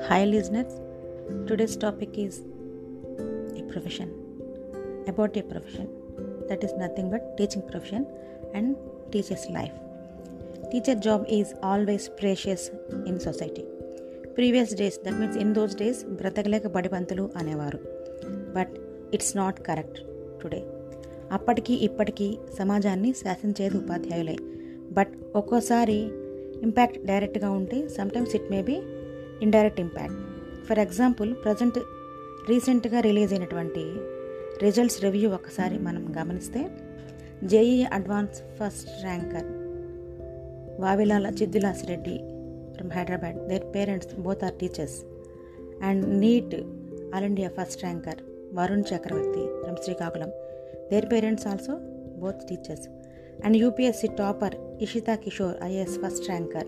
Hi, listeners. Today's topic is a profession. About a profession that is nothing but teaching profession and teacher's life. Teacher job is always precious in society. Previous days that means in those days బ్రతకలేక బడిపంతులు అనేవారు but it's not correct today అప్పటికి ఇప్పటికీ సమాజాన్ని శాసించేది ఉపాధ్యాయులే but ఒక్కోసారి impact డైరెక్ట్గా ఉంటే sometimes it may be indirect impact for example present రీసెంట్గా రిలీజ్ అయినటువంటి రిజల్ట్స్ రివ్యూ ఒకసారి మనం గమనిస్తే JEE advance first ranker Vavilala Chidvilas Reddy from Hyderabad their parents both are teachers and NEET all India first ranker Varun Chakravarthi from Srikakulam their parents also both teachers and UPSC topper Ishita Kishore IAS first ranker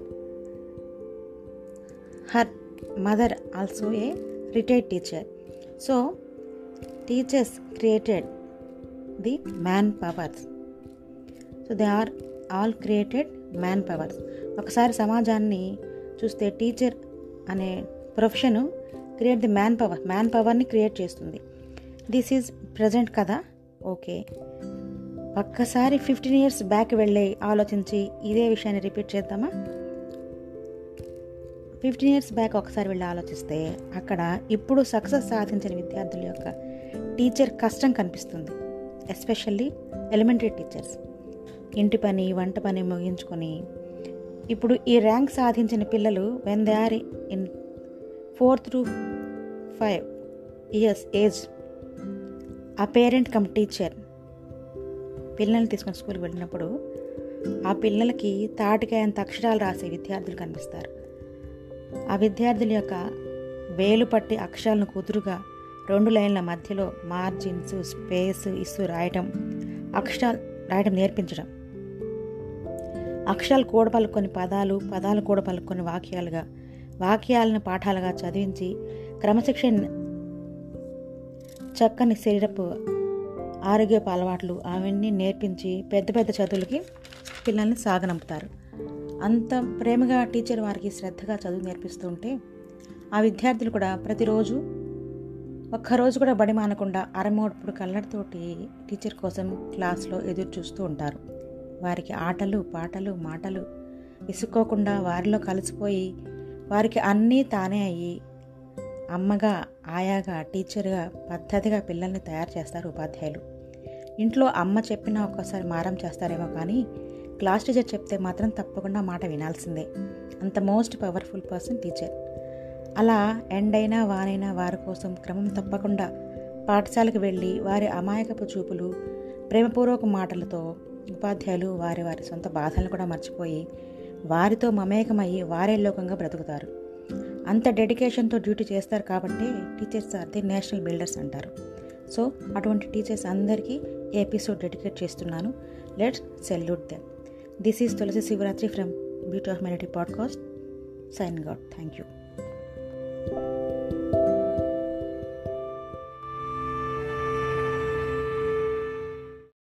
her mother also a retired teacher so teachers created the man powers so they are all created man powers ఒకసారి సమాజాన్ని చూస్తే teacher అనే profession create the man power man power create చేస్తుంది this is present కదా okay ఒక్కసారి fifteen years back వెళ్ళి ఆలోచించి ఇదే విషయాన్ని రిపీట్ చేద్దామా ఫిఫ్టీన్ ఇయర్స్ బ్యాక్ ఒకసారి వెళ్ళి ఆలోచిస్తే అక్కడ ఇప్పుడు సక్సెస్ సాధించిన విద్యార్థుల యొక్క టీచర్ కష్టం కనిపిస్తుంది ఎస్పెషల్లీ ఎలిమెంటరీ టీచర్స్ ఇంటి పని వంట పని ముగించుకొని ఇప్పుడు ఈ ర్యాంక్ సాధించిన పిల్లలు when they are in fourth to five years age ఆ పేరెంట్ కమ్ టీచర్ పిల్లల్ని తీసుకొని స్కూల్కి వెళ్ళినప్పుడు ఆ పిల్లలకి తాటికాయంత అక్షరాలు రాసే విద్యార్థులు కనిపిస్తారు ఆ విద్యార్థుల యొక్క వేలు పట్టి అక్షరాలను కుదురుగా రెండు లైన్ల మధ్యలో మార్జిన్స్ స్పేస్ ఇస్తూ రాయటం అక్షరాలు రాయటం నేర్పించడం అక్షరాలు కూడపలుకొని పదాలు పదాలు కూడపలుకొని వాక్యాలుగా వాక్యాలను పాఠాలుగా చదివించి క్రమశిక్షణ చక్కని శరీరపు ఆరోగ్యపు అలవాట్లు అవన్నీ నేర్పించి పెద్ద పెద్ద చదువులకి పిల్లల్ని సాగనంపుతారు అంత ప్రేమగా టీచర్ వారికి శ్రద్ధగా చదువు నేర్పిస్తూ ఉంటే ఆ విద్యార్థులు కూడా ప్రతిరోజు ఒక్కరోజు కూడా బడి మానకుండా అరమోడుపుడు కళ్ళతోటి టీచర్ కోసం క్లాస్లో ఎదురు చూస్తూ ఉంటారు వారికి ఆటలు పాటలు మాటలు విసుక్కోకుండా వారిలో కలిసిపోయి వారికి అన్నీ తానే అయ్యి అమ్మగా ఆయాగా టీచర్గా పద్ధతిగా పిల్లల్ని తయారు చేస్తారు ఉపాధ్యాయులు ఇంట్లో అమ్మ చెప్పినా ఒక్కసారి మారం చేస్తారేమో కానీ క్లాస్ టీచర్ చెప్తే మాత్రం తప్పకుండా మాట వినాల్సిందే అంత మోస్ట్ పవర్ఫుల్ పర్సన్ టీచర్ అలా ఎండైనా వానైనా వారి కోసం క్రమం తప్పకుండా పాఠశాలకు వెళ్ళి వారి అమాయకపు చూపులు ప్రేమపూర్వక మాటలతో ఉపాధ్యాయులు వారి వారి సొంత బాధలను కూడా మర్చిపోయి వారితో మమేకమయ్యి వారే లోకంగా బ్రతుకుతారు అంత డెడికేషన్తో డ్యూటీ చేస్తారు కాబట్టి teachers are the national builders అంటారు సో అటువంటి టీచర్స్ అందరికీ ఈ ఎపిసోడ్ డెడికేట్ చేస్తున్నాను let's salute them this is Tulasi Shivaratri from beauty of humanity podcast sign god thank you